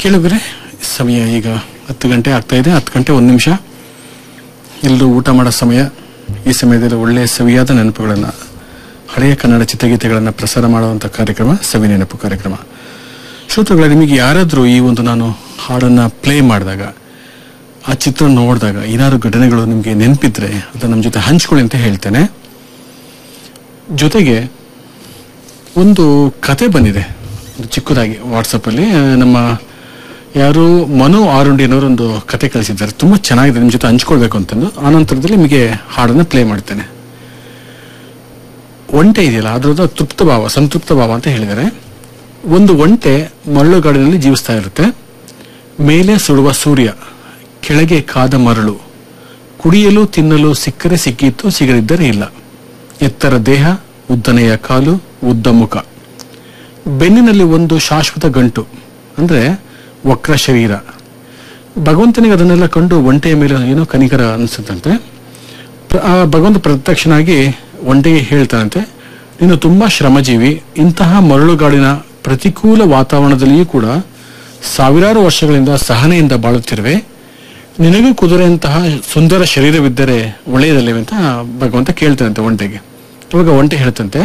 ಕೇಳಿದ್ರೆ ಸಮಯ ಈಗ ಹತ್ತು ಗಂಟೆ ಆಗ್ತಾ ಇದೆ ಹತ್ತು ಗಂಟೆ ಒಂದು ನಿಮಿಷ ಎಲ್ಲರೂ ಊಟ ಮಾಡೋ ಸಮಯ ಈ ಸಮಯದಲ್ಲಿ ಒಳ್ಳೆಯ ಸವಿಯಾದ ನೆನಪುಗಳನ್ನು ಹಳೆಯ ಕನ್ನಡ ಚಿತ್ರಗೀತೆಗಳನ್ನು ಪ್ರಸಾರ ಮಾಡುವಂಥ ಕಾರ್ಯಕ್ರಮ ಸವಿ ನೆನಪು ಕಾರ್ಯಕ್ರಮ ಶ್ರೋತೃಗಳೇ ನಿಮಗೆ ಯಾರಾದರೂ ಈ ಒಂದು ನಾನು ಹಾಡನ್ನು ಪ್ಲೇ ಮಾಡಿದಾಗ ಆ ಚಿತ್ರ ನೋಡಿದಾಗ ಏನಾದ್ರು ಘಟನೆಗಳು ನಿಮಗೆ ನೆನಪಿದ್ರೆ ಅದನ್ನ ನಮ್ಮ ಜೊತೆ ಹಂಚ್ಕೊಳ್ಳಿ ಅಂತ ಹೇಳ್ತೇನೆ ಜೊತೆಗೆ ಒಂದು ಕತೆ ಬಂದಿದೆ ಒಂದು ಚಿಕ್ಕದಾಗಿ ವಾಟ್ಸಪ್ಪಲ್ಲಿ ಆ, ನಮ್ಮ ಯಾರು ಮನು ಆರುಂಡಿ ಅನ್ನೋರು ಒಂದು ಕತೆ ಕಳಿಸಿದ್ದಾರೆ ತುಂಬ ಚೆನ್ನಾಗಿದೆ ನಿಮ್ಮ ಜೊತೆ ಹಂಚ್ಕೊಳ್ಬೇಕು ಅಂತಂದು ಆನಂತರದಲ್ಲಿ ನಿಮಗೆ ಹಾಡನ್ನು ಪ್ಲೇ ಮಾಡ್ತೇನೆ ಒಂಟೆ ಇದೆಯಲ್ಲ ಅದರದ ತೃಪ್ತ ಭಾವ ಸಂತೃಪ್ತ ಭಾವ ಅಂತ ಹೇಳಿದ್ದಾರೆ ಒಂದು ಒಂಟೆ ಮರಳುಗಾಡಿನಲ್ಲಿ ಜೀವಿಸ್ತಾ ಇರುತ್ತೆ ಮೇಲೆ ಸುಡುವ ಸೂರ್ಯ ಕೆಳಗೆ ಕಾದ ಮರಳು ಕುಡಿಯಲು ತಿನ್ನಲು ಸಿಕ್ಕರೆ ಸಿಕ್ಕಿತ್ತು ಸಿಗದಿದ್ದರೆ ಇಲ್ಲ ಎತ್ತರ ದೇಹ ಉದ್ದನೆಯ ಕಾಲು ಉದ್ದ ಮುಖ ಬೆನ್ನಿನಲ್ಲಿ ಒಂದು ಶಾಶ್ವತ ಗಂಟು ಅಂದ್ರೆ ವಕ್ರ ಶರೀರ ಭಗವಂತನಿಗೆ ಅದನ್ನೆಲ್ಲ ಕಂಡು ಒಂಟೆಯ ಮೇಲೆ ಏನೋ ಕನಿಕರ ಅನಿಸುತ್ತಂತೆ ಪ್ರ- ಆ ಭಗವಂತ ಪ್ರತ್ಯಕ್ಷನಾಗಿ ಒಂಟೆಗೆ ಹೇಳ್ತಾನಂತೆ ನೀನು ತುಂಬಾ ಶ್ರಮಜೀವಿ ಇಂತಹ ಮರಳುಗಾಡಿನ ಪ್ರತಿಕೂಲ ವಾತಾವರಣದಲ್ಲಿಯೂ ಕೂಡ ಸಾವಿರಾರು ವರ್ಷಗಳಿಂದ ಸಹನೆಯಿಂದ ಬಾಳುತ್ತಿರುವೆ ನಿನಗೂ ಕುದುರೆಯಂತಹ ಸುಂದರ ಶರೀರವಿದ್ದರೆ ಒಳ್ಳೆಯದಲ್ಲವೇ ಅಂತ ಭಗವಂತ ಕೇಳ್ತಾನಂತೆ ಒಂಟೆಗೆ ಇವಾಗ ಒಂಟೆ ಹೇಳ್ತಂತೆ